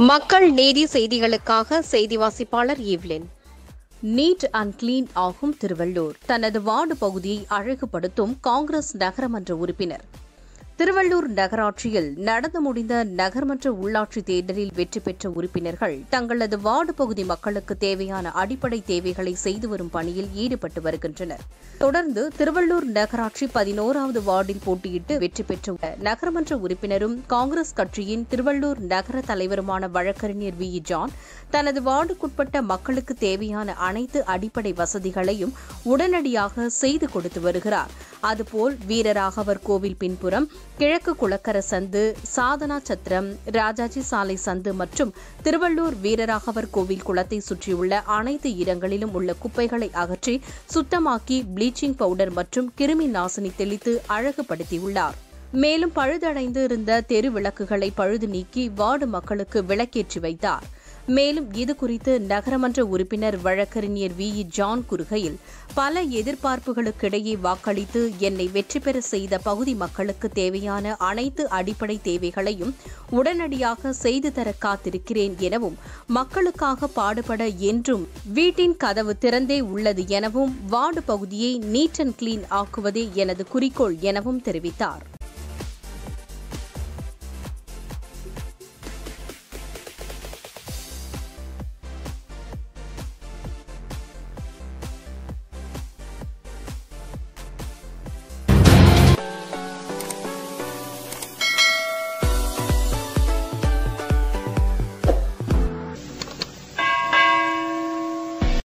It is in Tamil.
மக்கள் நீதி செய்திகளுக்காக செய்தி வாசிப்பாளர் ஈவ்லின் நீட் அண்ட் கிளீன் ஆகும் திருவள்ளூர் தனது வார்டு பகுதியை அழகுபடுத்தும் காங்கிரஸ் நகரமன்ற உறுப்பினர் திருவள்ளூர் நகராட்சியில் நடந்து முடிந்த நகர்மன்ற உள்ளாட்சி தேர்தலில் வெற்றி பெற்ற உறுப்பினர்கள் தங்களது வார்டு பகுதி மக்களுக்கு தேவையான அடிப்படை தேவைகளை செய்து வரும் பணியில் ஈடுபட்டு வருகின்றனர் தொடர்ந்து திருவள்ளூர் நகராட்சி பதினோராவது வார்டில் போட்டியிட்டு வெற்றி பெற்ற நகரமன்ற உறுப்பினரும் காங்கிரஸ் கட்சியின் திருவள்ளூர் நகர தலைவருமான வழக்கறிஞர் வி ஜான் தனது வார்டுக்குட்பட்ட மக்களுக்கு தேவையான அனைத்து அடிப்படை வசதிகளையும் உடனடியாக செய்து கொடுத்து வருகிறார் அதுபோல் வீரராகவர் கோவில் பின்புறம் கிழக்கு குளக்கர சந்து சாதனா சத்திரம் ராஜாஜி சாலை சந்து மற்றும் திருவள்ளூர் வீரராகவர் கோவில் குளத்தை சுற்றியுள்ள அனைத்து இடங்களிலும் உள்ள குப்பைகளை அகற்றி சுத்தமாக்கி ப்ளீச்சிங் பவுடர் மற்றும் கிருமி நாசினி தெளித்து அழகுபடுத்தியுள்ளார் மேலும் பழுதடைந்து இருந்த தெரு விளக்குகளை பழுது நீக்கி வார்டு மக்களுக்கு விளக்கேற்றி வைத்தார் மேலும் இது குறித்து நகரமன்ற உறுப்பினர் வழக்கறிஞர் வி இ. ஜான் கூறுகையில் பல எதிர்பார்ப்புகளுக்கிடையே வாக்களித்து என்னை வெற்றி பெற செய்த பகுதி மக்களுக்கு தேவையான அனைத்து அடிப்படை தேவைகளையும் உடனடியாக செய்து தர காத்திருக்கிறேன் எனவும் மக்களுக்காக பாடுபட என்றும் வீட்டின் கதவு திறந்தே உள்ளது எனவும் வார்டு பகுதியை நீட் அண்ட் கிளீன் ஆக்குவதே எனது குறிக்கோள் எனவும் தெரிவித்தார்